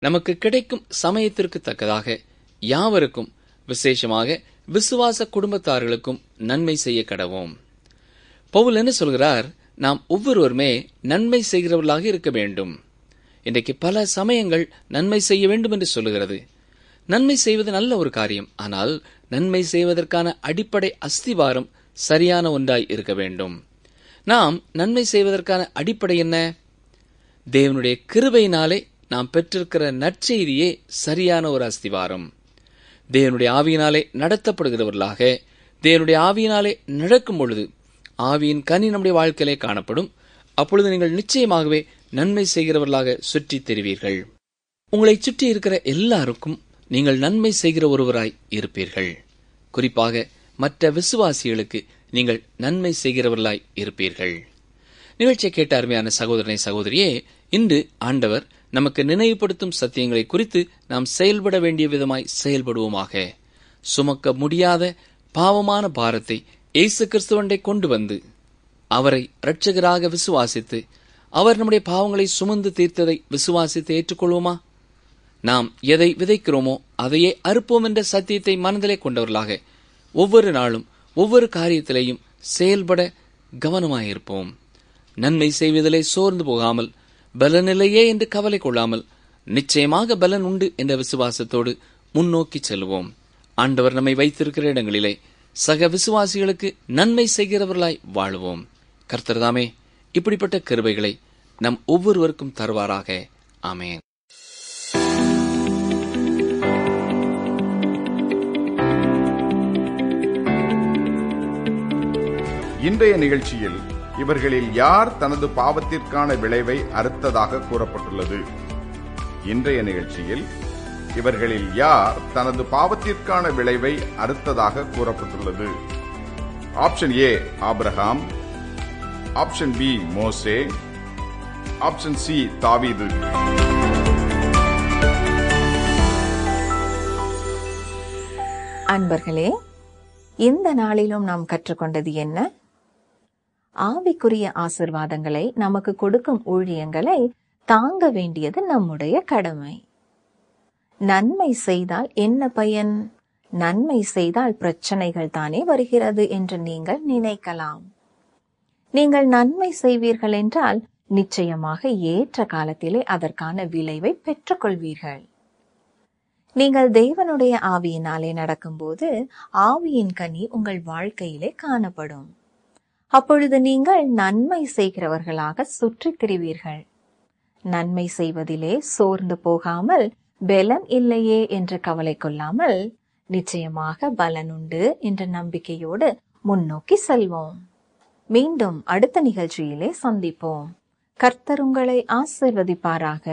நமக்கு கிடைக்கும் சமயத்திற்கு தக்கதாக யாவருக்கும் விசேஷமாக விசுவாச குடும்பத்தார்களுக்கும் நன்மை செய்ய கடவோம் பவுல் என்ன சொல்கிறார் நாம் ஒவ்வொருவருமே நன்மை செய்கிறவர்களாக இருக்க வேண்டும் இன்றைக்கு பல சமயங்கள் நன்மை செய்ய வேண்டும் என்று சொல்லுகிறது நன்மை செய்வது நல்ல ஒரு காரியம் ஆனால் நன்மை செய்வதற்கான அடிப்படை அஸ்திவாரம் சரியான ஒன்றாய் இருக்க வேண்டும் நாம் நன்மை செய்வதற்கான அடிப்படை என்ன தேவனுடைய கிருபையினாலே நாம் பெற்றிருக்கிற நற்செய்தியே சரியான ஒரு அஸ்திவாரம் தேவனுடைய ஆவியினாலே நடத்தப்படுகிறவர்களாக தேவனுடைய ஆவியினாலே நடக்கும் பொழுது ஆவியின் கனி நம்முடைய வாழ்க்கையிலே காணப்படும் அப்பொழுது நீங்கள் நிச்சயமாகவே நன்மை செய்கிறவர்களாக சுற்றித் தெரிவீர்கள் உங்களை சுற்றி இருக்கிற எல்லாருக்கும் நீங்கள் நன்மை செய்கிற ஒருவராய் இருப்பீர்கள் குறிப்பாக மற்ற விசுவாசிகளுக்கு நீங்கள் நன்மை செய்கிறவர்களாய் இருப்பீர்கள் நிகழ்ச்சியை கேட்ட அருமையான சகோதரனை சகோதரியே இன்று ஆண்டவர் நமக்கு நினைவுபடுத்தும் சத்தியங்களை குறித்து நாம் செயல்பட வேண்டிய விதமாய் செயல்படுவோமாக சுமக்க முடியாத பாவமான பாரத்தை இயேசு கிறிஸ்துவண்டை கொண்டு வந்து அவரை இரட்சகராக விசுவாசித்து அவர் நம்முடைய பாவங்களை சுமந்து தீர்த்ததை விசுவாசித்து ஏற்றுக்கொள்வோமா நாம் எதை விதைக்கிறோமோ அதையே அறுப்போம் என்ற சத்தியத்தை மனதிலே கொண்டவர்களாக ஒவ்வொரு நாளும் ஒவ்வொரு காரியத்திலேயும் செயல்பட கவனமாயிருப்போம் நன்மை செய்வதிலே சோர்ந்து போகாமல் பலனில்லையே என்று கவலை கொள்ளாமல் நிச்சயமாக பலன் உண்டு என்ற விசுவாசத்தோடு முன்னோக்கி செல்வோம் ஆண்டவர் நம்மை வைத்திருக்கிற இடங்களிலே சக விசுவாசிகளுக்கு நன்மை செய்கிறவர்களாய் வாழுவோம் கர்த்தர்தாமே இப்படிப்பட்ட கிருபைகளை நம் ஒவ்வொருவருக்கும் தருவாராக ஆமேன் இன்றைய நிகழ்ச்சியில் இவர்களில் யார் தனது பாவத்திற்கான விளைவை அறுத்ததாக கூறப்பட்டுள்ளது இன்றைய நிகழ்ச்சியில் இவர்களில் யார் தனது பாவத்திற்கான விளைவை அறுத்ததாக கூறப்பட்டுள்ளது option A Abraham option B மோசே ஆப்ஷன் சி தாவீது அன்பர்களே இந்த நாளிலும் நாம் கற்றுக்கொண்டது என்ன ஆவிக்குரிய ஆசிர்வாதங்களை நமக்கு கொடுக்கும் ஊழியங்களை தாங்க வேண்டியது நம்முடைய கடமை நன்மை செய்தால் என்ன பயன் நன்மை செய்தால் பிரச்சனைகள் தானே வருகிறது என்று நீங்கள் நினைக்கலாம் நீங்கள் நன்மை செய்வீர்கள் என்றால் நிச்சயமாக ஏற்ற காலத்திலே அதற்கான விளைவை பெற்றுக்கொள்வீர்கள் நீங்கள் தேவனுடைய ஆவியினாலே நடக்கும்போது ஆவியின் கனி உங்கள் வாழ்க்கையிலே காணப்படும் அப்பொழுது நீங்கள் நன்மை செய்கிறவர்களாக சுற்றித் திரிவீர்கள் நன்மை செய்வதிலே சோர்ந்து போகாமல் பலன் இல்லையே என்று கவலை கொள்ளாமல் நிச்சயமாக பலன் உண்டு என்ற நம்பிக்கையோடு முன்னோக்கி செல்வோம் மீண்டும் அடுத்த நிகழ்ச்சியிலே சந்திப்போம் கர்த்தர் உங்களை ஆசிர்வதிப்பாராக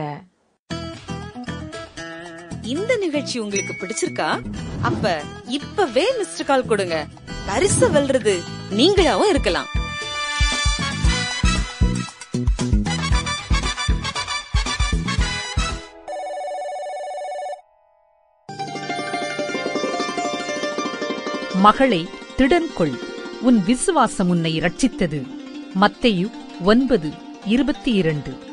இந்த நிகழ்ச்சி உங்களுக்கு பிடிச்சிருக்கா அப்ப இப்பவே மிஸ்டர் கால் கொடுங்க பரிசு வெல்றது நீங்களாவும் இருக்கலாம் மகளே திடன் கொள் உன் விசுவாசம் உன்னை ரட்சித்தது மத்தேயு ஒன்பது இருபத்தி இரண்டு